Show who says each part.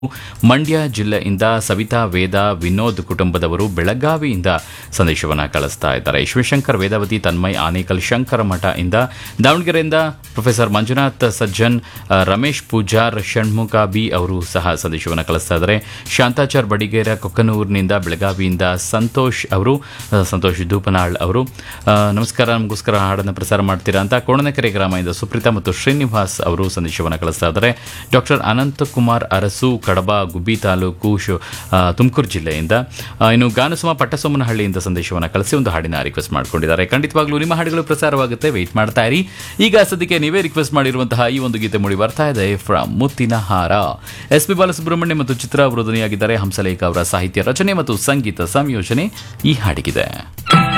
Speaker 1: ಮಂಡ್ಯ ಜಿಲ್ಲೆಯಿಂದ ಸವಿತಾ ವೇದ ವಿನೋದ್ ಕುಟುಂಬದವರು ಬೆಳಗಾವಿಯಿಂದ ಸಂದೇಶವನ್ನು ಕಳಿಸ್ತಾ ಇದ್ದಾರೆ ಶಿವಶಂಕರ್ ವೇದಾವತಿ ತನ್ಮಯ್ ಆನೇಕಲ್ ಶಂಕರ ಮಠ ಇಂದ ದಾವಣಗೆರೆಯಿಂದ ಪ್ರೊಫೆಸರ್ ಮಂಜುನಾಥ್ ಸಜ್ಜನ್ ಆ, ರಮೇಶ್ ಪೂಜಾರ್ ಷಣ್ಮುಖ ಬಿ ಅವರು ಸಹ ಸಂದೇಶವನ್ನು ಕಳಿಸ್ತಾ ಇದ್ದಾರೆ ಶಾಂತಾಚಾರ್ ಬಡಿಗೇರ ಕೊಕ್ಕನೂರಿನಿಂದ ಬೆಳಗಾವಿಯಿಂದ ಸಂತೋಷ್ ಅವರು ಆ, ಸಂತೋಷ್ ದೂಪನಾಳ್ ಅವರು ಆ, ನಮಸ್ಕಾರ ನಮಗೋಸ್ಕರ ಹಾಡನ್ನು ಪ್ರಸಾರ ಮಾಡ್ತೀರಾ ಅಂತ ಕೋಣನಕೆರೆ ಗ್ರಾಮದಿಂದ ಸುಪ್ರೀತಾ ಮತ್ತು ಶ್ರೀನಿವಾಸ್ ಅವರು ಸಂದೇಶವನ್ನು ಕಳಿಸ್ತಾ ಇದ್ದಾರೆ ಡಾಕ್ಟರ್ ಅನಂತಕುಮಾರ್ ಅರಸು ಕಡಬ ಗುಬ್ಬಿ ತಾಲೂಕು ಶು ತುಮಕೂರು ಜಿಲ್ಲೆಯಿಂದ ಆ, ಇನ್ನು ಗಾನಸುಮ ಪಟ್ಟಸೋಮನಹಳ್ಳಿಯಿಂದ ಸಂದೇಶವನ್ನು ಕಳಿಸಿ ಒಂದು ಹಾಡಿನ ರಿಕ್ವೆಸ್ಟ್ ಮಾಡ್ಕೊಂಡಿದ್ದಾರೆ ಖಂಡಿತವಾಗ್ಲೂ ನಿಮ್ಮ ಹಾಡುಗಳು ಪ್ರಸಾರವಾಗುತ್ತೆ ವೆಯ್ಟ್ ಮಾಡ್ತಾ ಇರಿ ಈಗ ಸದ್ಯಕ್ಕೆ ನೀವೇ ರಿಕ್ವೆಸ್ಟ್ ಮಾಡಿರುವಂತಹ ಈ ಒಂದು ಗೀತೆ ಮೂಡಿ ಬರ್ತಾ ಇದೆ ಫ್ರಮ್ ಮುತ್ತಿನ ಹಾರ ಎಸ್ ಪಿ ಬಾಲಸುಬ್ರಹ್ಮಣ್ಯ ಮತ್ತು ಚಿತ್ರ ಅವರು ಧ್ವನಿಯಾಗಿದ್ದಾರೆ ಹಂಸಲೇಖ ಅವರ ಸಾಹಿತ್ಯ ರಚನೆ ಮತ್ತು ಸಂಗೀತ ಸಂಯೋಜನೆ ಈ ಹಾಡಿಗಿದೆ